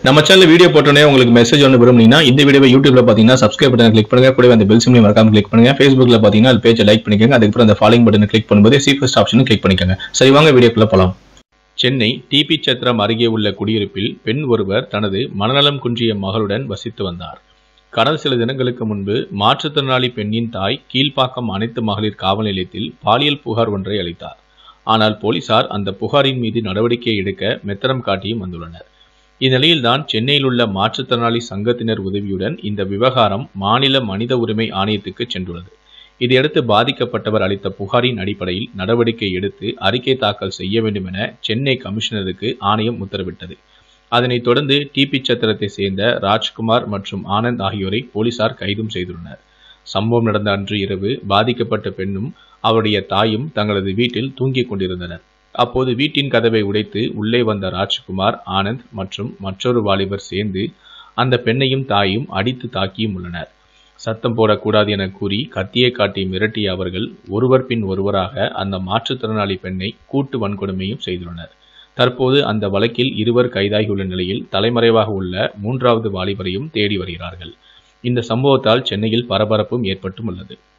நம்ம channel video போட்டோன்னே உங்களுக்கு மெசேஜ் ஒன்று விரும்புனீங்கன்னா இந்த வீடியோவை யூடியூப்ல பார்த்தீங்கன்னா சப்ஸ்கிரைப் பட்டன் கிளிக் பண்ணுங்க கூடவே அந்த பெல் சிம்லையும் மறக்காம கிளிக் பண்ணுங்க ஃபேஸ்புக்ல பார்த்தீங்கன்னா அது பேஜை லைக் பண்ணிக்கோங்க அதுக்கப்புறம் அந்த ஃபாலோயிங் பட்டனை கிளிக் பண்ணும்போது சி ஃபர்ஸ்ட் ஆப்ஷனும் கிளிக் பண்ணிக்கோங்க சரி வாங்க வீடியோக்குள்ள போலாம் சென்னை டிபி சத்திரம் அருகே உள்ள குடியிருப்பில் பெண் ஒருவர் தனது மனநலம் குன்றிய மகளுடன் வசித்து வந்தார் கடந்த சில தினங்களுக்கு முன்பு மாற்றுத்திறனாளி பெண்ணின் தாய் கீழ்ப்பாக்கம் அனைத்து மகளிர் காவல் நிலையத்தில் பாலியல் புகார் ஒன்றை அளித்தார் ஆனால் போலீசார் அந்த புகாரின் மீது நடவடிக்கை எடுக்க மெத்தனம் காட்டியும் வந்துள்ளனர் இந்நிலையில்தான் சென்னையில் உள்ள மாற்றுத்திறனாளி சங்கத்தினர் உதவியுடன் இந்த விவகாரம் மாநில மனித உரிமை ஆணையத்துக்கு சென்றுள்ளது இதையடுத்து பாதிக்கப்பட்டவர் அளித்த புகாரின் அடிப்படையில் நடவடிக்கை எடுத்து அறிக்கை தாக்கல் செய்ய வேண்டும் என சென்னை கமிஷனருக்கு ஆணையம் உத்தரவிட்டது அதனைத் தொடர்ந்து டிபி சத்திரத்தை சேர்ந்த ராஜ்குமார் மற்றும் ஆனந்த் ஆகியோரை போலீசார் கைதும் செய்துள்ளனர் சம்பவம் நடந்த அன்று இரவு பாதிக்கப்பட்ட பெண்ணும் அவருடைய தாயும் தங்களது வீட்டில் தூங்கிக் கொண்டிருந்தனர் அப்போது வீட்டின் கதவை உடைத்து உள்ளே வந்த ராஜ்குமார் ஆனந்த் மற்றும் மற்றொரு வாலிபர் சேர்ந்து அந்த பெண்ணையும் தாயும் அடித்து தாக்கியும் உள்ளனர் சத்தம் போடக்கூடாது என கூறி கத்தியை காட்டி மிரட்டிய அவர்கள் ஒருவர் பின் ஒருவராக அந்த மாற்றுத்திறனாளி பெண்ணை கூட்டு வன்கொடுமையும் செய்துள்ளனர் தற்போது அந்த வழக்கில் இருவர் கைதாகியுள்ள நிலையில் தலைமறைவாக உள்ள மூன்றாவது வாலிபரையும் தேடி வருகிறார்கள் இந்த சம்பவத்தால் சென்னையில் பரபரப்பும் ஏற்பட்டும் உள்ளது